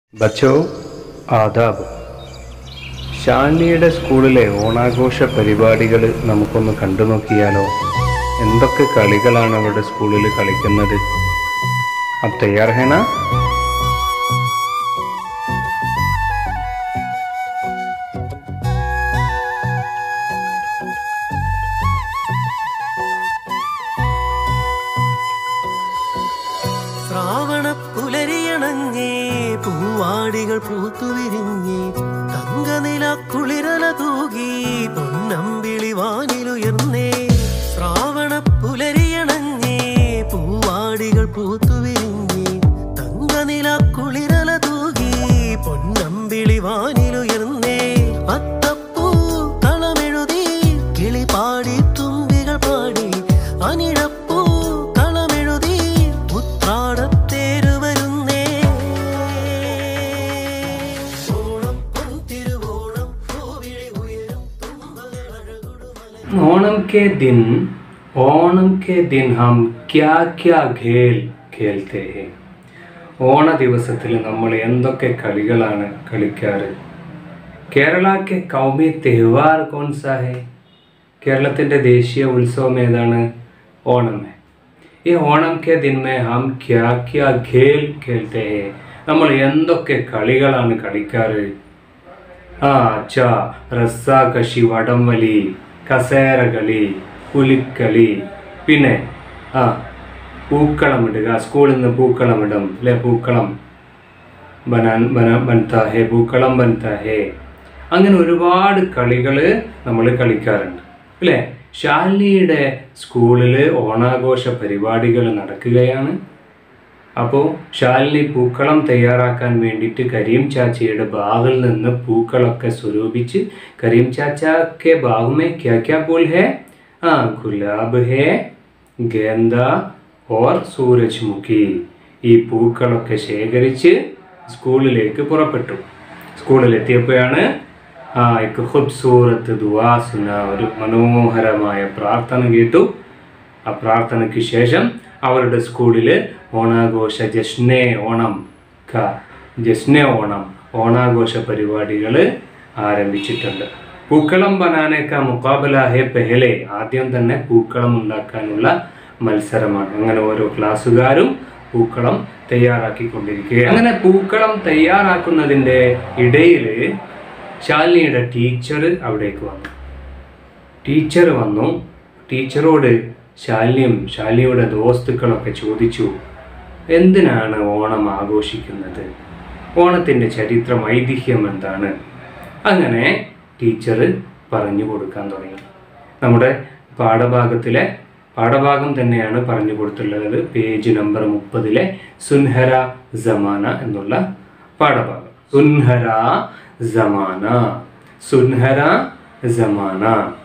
ബച്ചോ ആദാബ് ഷാലിനിയുടെ സ്കൂളിലെ ഓണാഘോഷ പരിപാടികൾ നമുക്കൊന്ന് കണ്ടു നോക്കിയാലോ എന്തൊക്കെ കളികളാണ് അവരുടെ സ്കൂളിൽ കളിക്കുന്നത് അബ് തയ്യാർ ഹേ നാ ശ്രാവണ പുലരിയണങ്ങേ പൂവാടികൾ പൂത്തുവിരിഞ്ഞേ തങ്കനില കുളിരല തൂകി പൊന്നമ്പിളി വാനിലുയർന്നേ ശ്രാവണ പുലരിയണങ്ങേ പൂവാടികൾ പൂത്തുവിരിഞ്ഞേ തങ്കനില കുളിരല തൂകി പൊന്നമ്പിളി വാനിലുയർന്നേ അത്തപ്പൂ കളമെഴുതി കിളി പാടി തുമ്പികൾ പാടി അനിഴപ്പൂ കളമെഴുതി ഉത്രാടത്തേരു വരുന്നേ ഓണം പൊൻതിരുവോണം പൂവിളി ഉയരും തുമ്പകളഴകുടുമല ഓണം के दिन ഓണം के दिन हम क्या क्या खेल खेलते हैं ഓണ ദിവസത്തിൽ നമ്മൾ എന്തൊക്കെ കളികളാണ് കളിക്കാറ് കേരള കെ കൗമി തെഹ്വാർ കോൺ സാ ഹെ കേരളത്തിൻ്റെ ദേശീയ ഉത്സവം ഏതാണ് ഓണം ഹെ ഈ ഓണം കെ ദിൻ മേ ഹം ക്യാ ക്യാ ഖേൽ ഖേൽത്തെ ഹെ നമ്മൾ എന്തൊക്കെ കളികളാണ് കളിക്കാറ് ആ അച്ഛാ റസ്സാകശി വടംവലി കസേര കളി പുലിക്കളി പിന്നെ ആ പൂക്കളം ഇടുക സ്കൂളിൽ നിന്ന് പൂക്കളം ഇടും അല്ലെ പൂക്കളം ബനാൻ ബന ബൻതാ ഹേ പൂക്കളം ബൻതാ ഹേ അങ്ങനെ ഒരുപാട് കളികൾ നമ്മൾ കളിക്കാറുണ്ട് അല്ലേ ശാലിനിയുടെ സ്കൂളിൽ ഓണാഘോഷ പരിപാടികൾ നടക്കുകയാണ് അപ്പോൾ ശാലിനി പൂക്കളം തയ്യാറാക്കാൻ വേണ്ടിയിട്ട് കരീം ചാച്ചയുടെ ബാഗിൽ നിന്ന് പൂക്കളൊക്കെ സ്വരൂപിച്ച് കരീം ചാച്ചക്കെ ബാഗ് ക്യാ ക്യാ പൂൽ ഹേ ആ ഗുലാബ് ഹേ ഗേന്ദ ഓർ സൂരജ്മുഖി ഈ പൂക്കളൊക്കെ ശേഖരിച്ച് സ്കൂളിലേക്ക് പുറപ്പെട്ടു സ്കൂളിലെത്തിയപ്പോഴാണ് ആ ਇੱਕ ഖൂബ്സൂറത്ത് ദുആ സുന ഒരു മനോഹരമായ പ്രാർത്ഥന കേട്ടു ആ പ്രാർത്ഥനയ്ക്ക് ശേഷം അവരുടെ സ്കൂളിൽ ഓണാഘോഷ ജഷ്നെ ഓണം ക ജഷ്നെ ഓണം ഓണാഘോഷ പരിപാടികൾ ആരംഭിച്ചിട്ടുണ്ട് പൂക്കളം ബനാനേക്ക മുക്കാബല ഹെ പെഹലെ ആദ്യം തന്നെ പൂക്കളം ഉണ്ടാക്കാനുള്ള മത്സരമാണ് അങ്ങനെ ഓരോ ക്ലാസ്സുകാരും പൂക്കളം തയ്യാറാക്കിക്കൊണ്ടിരിക്കുകയാണ് അങ്ങനെ പൂക്കളം തയ്യാറാക്കുന്നതിൻ്റെ ഇടയിൽ ശാലിനിയുടെ ടീച്ചർ അവിടേക്ക് വന്നു ടീച്ചർ വന്നു ടീച്ചറോട് ശാലിനിയും ശാലിനിയുടെ ദോസ്തുക്കളൊക്കെ ചോദിച്ചു എന്തിനാണ് ഓണം ആഘോഷിക്കുന്നത് ഓണത്തിൻ്റെ ചരിത്രം ഐതിഹ്യം എന്താണ് അങ്ങനെ ടീച്ചർ പറഞ്ഞു കൊടുക്കാൻ തുടങ്ങി നമ്മുടെ പാഠഭാഗത്തിലെ പാഠഭാഗം തന്നെയാണ് പറഞ്ഞു കൊടുത്തുള്ളത് പേജ് നമ്പർ മുപ്പതിലെ സുൻഹര സമാന എന്നുള്ള പാഠഭാഗം സുൻഹര സമാന സുൻഹര സമാന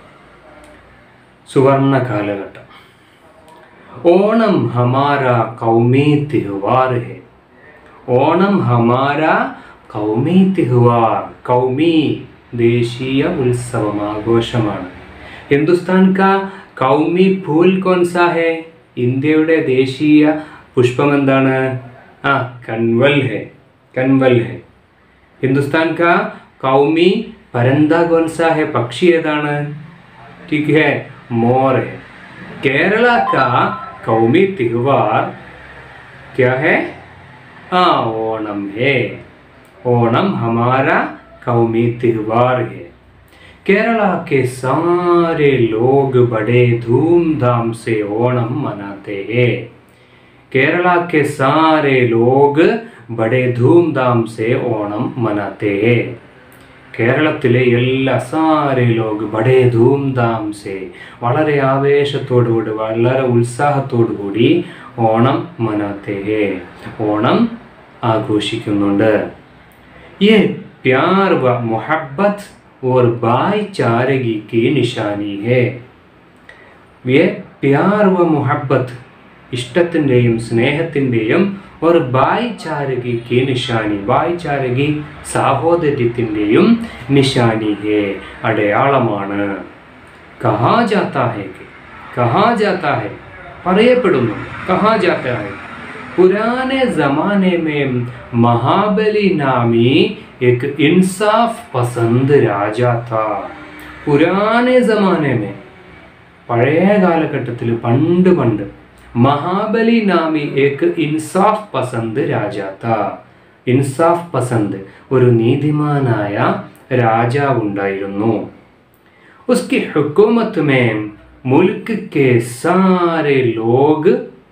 സുവർണ കാലഘട്ടം ഓണം ഹമാര കൗമി തിഹ്വാർ ഹെ ഓണം ഹമാര കൗമി തിഹ്വാർ കൗമി ദേശീയ ഉത്സവം ആഘോഷമാണ് ഹിന്ദുസ്ഥാൻ കാ കൗമി ഫൂൽ കോൻസാ ഹെ ഇന്ത്യയുടെ ദേശീയ പുഷ്പം എന്താണ് ആ കൻവൽ ഹെ കൻവൽ ഹെ ഹിന്ദുസ്ഥാൻ കാ കൗമി പരന്ത കോൻസാ ഹെ പക്ഷി ഏതാണ് ठीक है मोर है केरला का कौमी त्योहार क्या है हाँ ओणम है ओणम हमारा कौमी त्योहार है केरला के सारे लोग बड़े धूमधाम से ओणम मनाते हैं केरला के सारे लोग बड़े धूमधाम से ओणम मनाते हैं കേരളത്തിലെ എല്ലാ സാരെ ലോക് ബഡേ ധൂംധാം സേ വളരെ ആവേശത്തോടുകൂടി വളരെ ഉത്സാഹത്തോടുകൂടി ഓണം മനാത്തേ ഹേ ഓണം ആഘോഷിക്കുന്നുണ്ട് ये प्यार व मोहब्बत और भाईचारगी की निशानी है ये प्यार व मोहब्बത്ത് ഇഷ്ടത്തിൻ്റെയും സ്നേഹത്തിൻ്റെയും ഒരു ഭായിചാരകിക്ക് നിശാനി ഭായിചാരകി സാഹോദര്യത്തിൻ്റെയും നിശാനി ഹേ അടയാളമാണ് കഹാ ജാത്താ ഹേ കെ കഹാ ജാത്താ ഹേ പറയപ്പെടുന്നു കഹാ ജാത്താ ഹേ पुराने जमाने में महाबली नामी एक इंसाफ पसंद राजा था पुराने जमाने में പഴയ കാലഘട്ടത്തിൽ പണ്ട് പണ്ട് മഹാബലി നാമി ഏക്ക് ഇൻസാഫ് പസന്ത് രാജാത്ത ഇൻസാഫ് പസന്ത് ഒരു നീതിമാനായ രാജാവുണ്ടായിരുന്നു उसकी हुकूमत में मुल्क के सारे लोग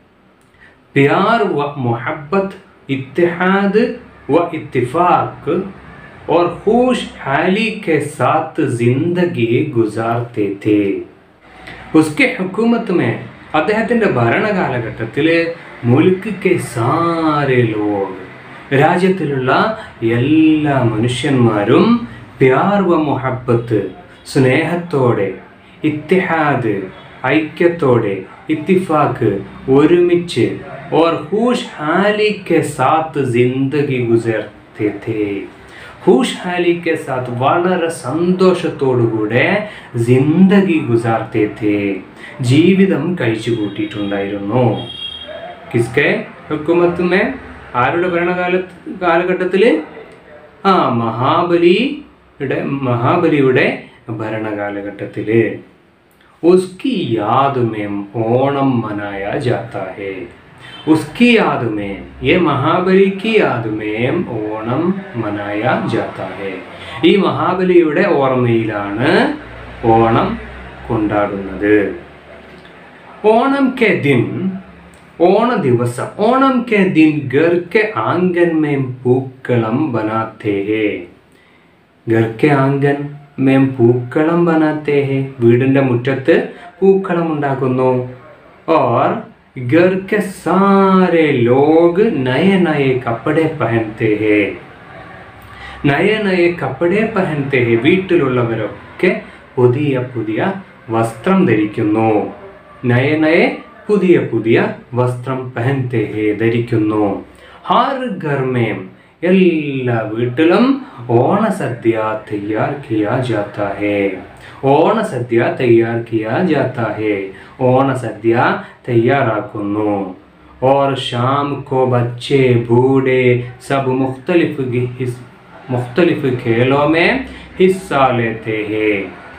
प्यार व मोहब्बत इत्तेहाद व इत्तेफाक और खुशहाली के साथ जिंदगी गुजारते थे ഉസ്കെ ഹുക്കൂമത്ത് മേ അദ്ദേഹത്തിൻ്റെ ഭരണകാലഘട്ടത്തിൽ മുൽക്ക് കെ സാരെ ലോഗ് രാജ്യത്തിലുള്ള എല്ലാ മനുഷ്യന്മാരും പ്യാർ വ മുഹബത്ത് സ്നേഹത്തോടെ ഇത്തിഹാദ് ഐക്യത്തോടെ ഇത്തിഫാക്ക് ഒരുമിച്ച് ഓർ ഹൂഷ് ഹാലി കെ സാത്ത് ജിന്ദഗി ഗുസർത്തെ ഥേ ഖുഷ്ഹാലി കെ സാത്ത് വളരെ സന്തോഷത്തോടുകൂടെ ജിന്ദഗി ഗുസാർത്തേ ഥേ ജീവിതം കഴിച്ചു കൂട്ടിയിട്ടുണ്ടായിരുന്നു കിസ്കെ ഹുക്കുമത്ത് മേ ആരുടെ ഭരണകാല കാലഘട്ടത്തിൽ ആ മഹാബലിയുടെ മഹാബലിയുടെ ഭരണകാലഘട്ടത്തിൽ उसकी याद में ओणम मनाया जाता है उसकी याद में ये महाबली की याद में ഓണം മനായ जाता है ഈ മഹാബലിയുടെ ഓർമ്മയിലാണ് ഓണം കൊണ്ടാടുന്നത് ഓണം കെ ദിൻ ഓണ ദിവസം ഓണം കെ ദിൻ ഗർ കെ ആംഗൻ മേം പൂക്കളം ബനാത്തേ ഹേ घर के ആംഗൻ മേം പൂക്കളം ബനാത്തേ ഹേ വീടിന്റെ മുറ്റത്ത് പൂക്കളം ഉണ്ടാക്കുന്നു और घर के सारे लोग नए नए कपड़े पहनते हैं നയ നയ കപ്പടെ പഹൻത്തെ ഹെ വീട്ടിലുള്ളവരൊക്കെ പുതിയ പുതിയ വസ്ത്രം ധരിക്കുന്നു നയ നയ പുതിയ പുതിയ വസ്ത്രം പഹൻത്തെ ഹെ ധരിക്കുന്നു ഹാർ ഗർമേം എല്ലാ വീട്ടിലും ഓണസദ്യ തയ്യാർ കിയാ ജാത്ത ഹേ ഓണസദ്യ തയ്യാർ കിയാ ജാത്ത ഹേ ഓണസദ്യ തയ്യാറാക്കുന്നു और शाम को बच्चे बूढ़े सब मुख्तलिफ gi- हिस- मुख्तलिफ खेलों में हिस्सा लेते हैं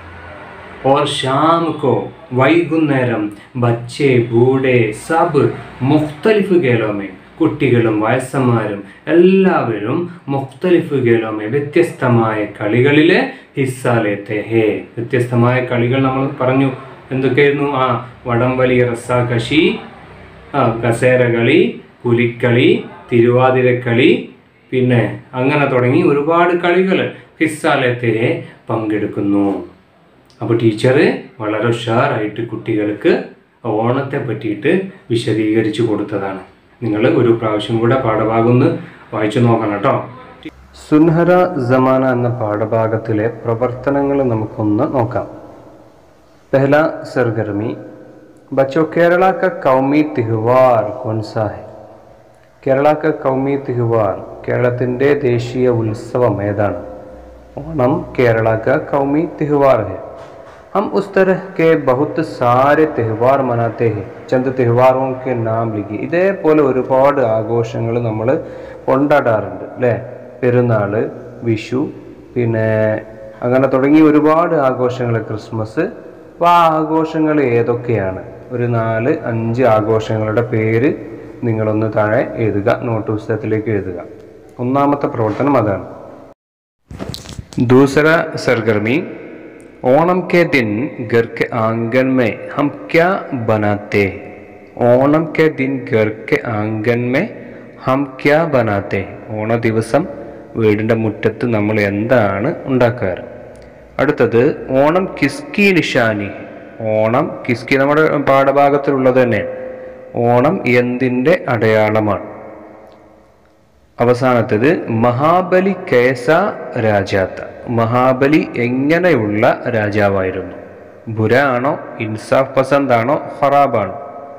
और शाम को വൈകുന്നേരം ബച്ചെ ബൂഡെ സബ് മുഖ്തലിഫ് ഗേലോമേ കുട്ടികളും വയസ്സന്മാരും എല്ലാവരും മുഖ്തലിഫ് ഗേലോമേ വ്യത്യസ്തമായ കളികളിൽ ഹിസ്സാലേത്തെ ഹേ വ്യത്യസ്തമായ കളികൾ നമ്മൾ പറഞ്ഞു എന്തൊക്കെയായിരുന്നു ആ വടംവലി റസ്സാകശി ആ കസേരകളി പുലിക്കളി തിരുവാതിരക്കളി പിന്നെ അങ്ങനെ തുടങ്ങി ഒരുപാട് കളികൾ ഹിസ്സാലത്തെ പങ്കെടുക്കുന്നു അപ്പോൾ ടീച്ചർ വളരെ ഉഷാറായിട്ട് കുട്ടികൾക്ക് ഓണത്തെ പറ്റിയിട്ട് വിശദീകരിച്ചു കൊടുത്തതാണ് നിങ്ങൾ ഒരു പ്രാവശ്യം കൂടെ പാഠഭാഗം ഒന്ന് വായിച്ചു നോക്കണം കേട്ടോ സുൻഹര ജമാന എന്ന പാഠഭാഗത്തിലെ പ്രവർത്തനങ്ങൾ നമുക്കൊന്ന് നോക്കാം पहला सरगर्मी बच्चों केरला का कौमी त्योहार कौन सा है കേരള ക കൗമി തിഹുവാർ കേരളത്തിൻ്റെ ദേശീയ ഉത്സവം ഏതാണ് ഓണം കേരള ക കൗമി തിഹുവാർ है हम उस तरह के बहुत सारे त्यौहार मनाते हैं ചന്ത് त्योहारों के नाम लिखी ഇതേപോലെ ഒരുപാട് ആഘോഷങ്ങൾ നമ്മൾ കൊണ്ടാടാറുണ്ട് അല്ലേ പെരുന്നാൾ വിഷു പിന്നെ അങ്ങനെ തുടങ്ങി ഒരുപാട് ആഘോഷങ്ങൾ ക്രിസ്മസ് അപ്പോൾ ആ ആഘോഷങ്ങൾ ഏതൊക്കെയാണ് ഒരു നാല് അഞ്ച് ആഘോഷങ്ങളുടെ പേര് നിങ്ങളൊന്ന് താഴെ എഴുതുക നോട്ട് പുസ്തകത്തിലേക്ക് എഴുതുക ഒന്നാമത്തെ പ്രവർത്തനം അതാണ് दूसरा सरगर्मी ओणम के दिन घर के आंगन में हम क्या बनाते हैं ഓണം കെ ദിൻ ഘർ കെ ആംഗൻ മേ ഹം ക്യാ ബനാത്തെ ഓണ ദിവസം വീടിൻ്റെ മുറ്റത്ത് നമ്മൾ എന്താണ് ഉണ്ടാക്കാറ് അടുത്തത് ഓണം കിസ്കി നിഷാനി ഓണം കിസ്കി നമ്മുടെ പാഠഭാഗത്തിലുള്ളത് തന്നെ ഓണം എന്തിൻ്റെ അടയാളമാണ് അവസാനത്തേത് മഹാബലി കേസ രാജാത്ത മഹാബലി എങ്ങനെയുള്ള രാജാവായിരുന്നു ബുര ആണോ ഇൻസാഫ് പസന്ത് ആണോ ഖറാബാണോ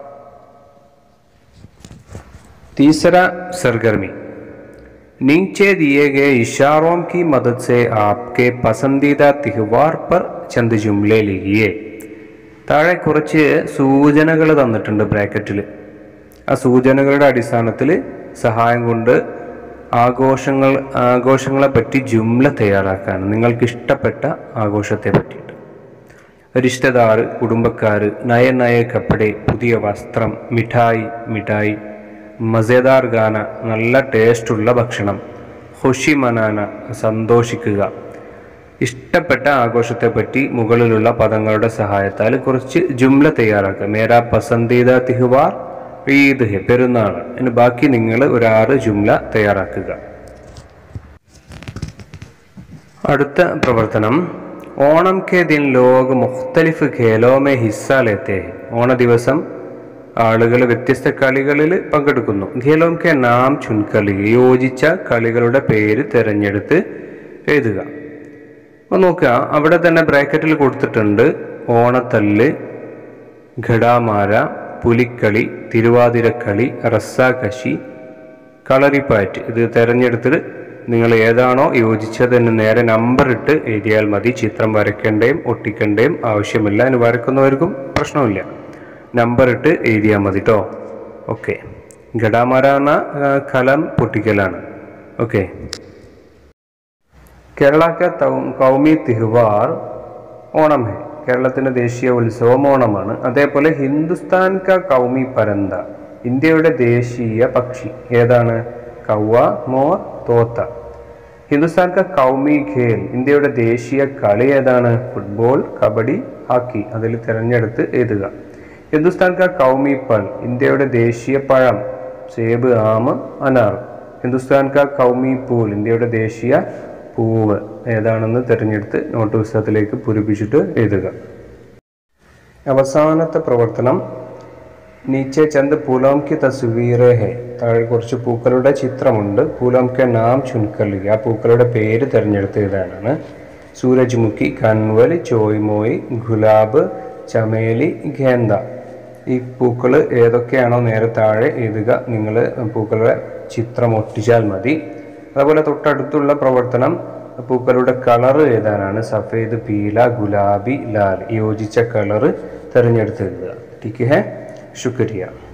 तीसरा सरगर्मी नीचे दिए गए इशारों की मदद से आपके पसंदीदा त्यौहार पर ചന്ത് ജുംലെ ലിഖിയെ താഴെ കുറച്ച് സൂചനകൾ തന്നിട്ടുണ്ട് ബ്രാക്കറ്റിൽ ആ സൂചനകളുടെ അടിസ്ഥാനത്തിൽ സഹായം കൊണ്ട് ആഘോഷങ്ങൾ ആഘോഷങ്ങളെ പറ്റി ജുംല തയ്യാറാക്കാൻ നിങ്ങൾക്ക് ഇഷ്ടപ്പെട്ട ആഘോഷത്തെ പറ്റിയിട്ട് റിഷ്തദാർ കുടുംബക്കാർ നയ നയ കപ്പടെ പുതിയ വസ്ത്രം മിഠായി മിഠായി മസേദാർ ഗാന നല്ല ടേസ്റ്റുള്ള ഭക്ഷണം ഹുഷി മനാന സന്തോഷിക്കുക ഇഷ്ടപ്പെട്ട ആഘോഷത്തെ പറ്റി മുകളിലുള്ള പദങ്ങളുടെ സഹായത്താൽ കുറച്ച് ജുംല തയ്യാറാക്കുക മേരാ പസന്തീദ തിഹ്വാർ ഈദ് ഹെ പെരുന്നാൾ ഇനി ബാക്കി നിങ്ങൾ ഒരു ആറ് ജുംല തയ്യാറാക്കുക അടുത്ത പ്രവർത്തനം ഓണം കെ ദിൻ ലോക് മുഖ്തലിഫ് ഖേലോ മേ ഹിസ്സ ലേത്തെ ഹെ. ഓണ ദിവസം ആളുകൾ വ്യത്യസ്ത കളികളിൽ പങ്കെടുക്കുന്നു ഖേലോം കെ നാം ചുൻകളി യോജിച്ച കളികളുടെ പേര് തിരഞ്ഞെടുത്ത് എഴുതുക അപ്പോൾ നോക്കുക അവിടെ തന്നെ ബ്രാക്കറ്റിൽ കൊടുത്തിട്ടുണ്ട് ഓണത്തല്ല് ഘടാമാര പുലിക്കളി തിരുവാതിരക്കളി റസ്സാകശി കളറിപ്പാറ്റ് ഇത് തിരഞ്ഞെടുത്തിട്ട് നിങ്ങൾ ഏതാണോ യോജിച്ചതെന്ന് നേരെ നമ്പർ ഇട്ട് എഴുതിയാൽ മതി ചിത്രം വരയ്ക്കേണ്ടയും ഒട്ടിക്കേണ്ടയും ആവശ്യമില്ല അതിന് വരക്കുന്നവർക്കും പ്രശ്നമില്ല നമ്പർ ഇട്ട് എഴുതിയാൽ മതി കേട്ടോ ഓക്കെ ഘടാമാര എന്ന ആ, കലം പൊട്ടിക്കലാണ് ഓക്കെ കേരള का തൗ- കൗമി തിഹ്വാർ ഓണം ഹെ കേരളത്തിന്റെ ദേശീയ ഉത്സവം ഓണമാണ് അതേപോലെ ഹിന്ദുസ്ഥാൻ ക കൗമി പരന്ത ഇന്ത്യയുടെ ദേശീയ പക്ഷി ഏതാണ് കൗവ മോർ തോത്ത ഹിന്ദുസ്ഥാൻ ക കൗമി ഖേൽ ഇന്ത്യയുടെ ദേശീയ കളി ഏതാണ് ഫുട്ബോൾ കബഡി ഹാക്കി അതിൽ തിരഞ്ഞെടുത്ത് എഴുതുക ഹിന്ദുസ്ഥാൻ ക കൗമി പൽ ഇന്ത്യയുടെ ദേശീയ പഴം സേബ് ആമ് അനാർ ഹിന്ദുസ്ഥാൻ ക കൗമി പൂൽ ഇന്ത്യയുടെ ദേശീയ പൂവ് ഏതാണെന്ന് തിരഞ്ഞെടുത്ത് നോട്ട് പുസ്തകത്തിലേക്ക് പൂരിപ്പിച്ചിട്ട് എഴുതുക അവസാനത്തെ പ്രവർത്തനം നീച്ചെ ചന്ദ് പൂലോം കി തസ്വീർ ഹെ താഴെ കുറച്ച് പൂക്കളുടെ ചിത്രമുണ്ട് പൂലോം കെ നാം ചുൻകലി ആ പൂക്കളുടെ പേര് തിരഞ്ഞെടുത്ത് എഴുതാനാണ് സൂരജ്മുഖി കൺവൽ ചോയ്മോയ് ഗുലാബ് ചമേലി ഗേന്ദ ഈ പൂക്കൾ ഏതൊക്കെയാണോ നേരെ താഴെ എഴുതുക നിങ്ങൾ പൂക്കളുടെ ചിത്രം ഒട്ടിച്ചാൽ മതി അതുപോലെ തൊട്ടടുത്തുള്ള പ്രവർത്തനം പൂക്കളുടെ കളർ ഏതാനാണ് സഫേദ് പീല ഗുലാബി ലാൽ യോജിച്ച കളർ തിരഞ്ഞെടുത്ത് എഴുതുക ठीक है शुक्रिया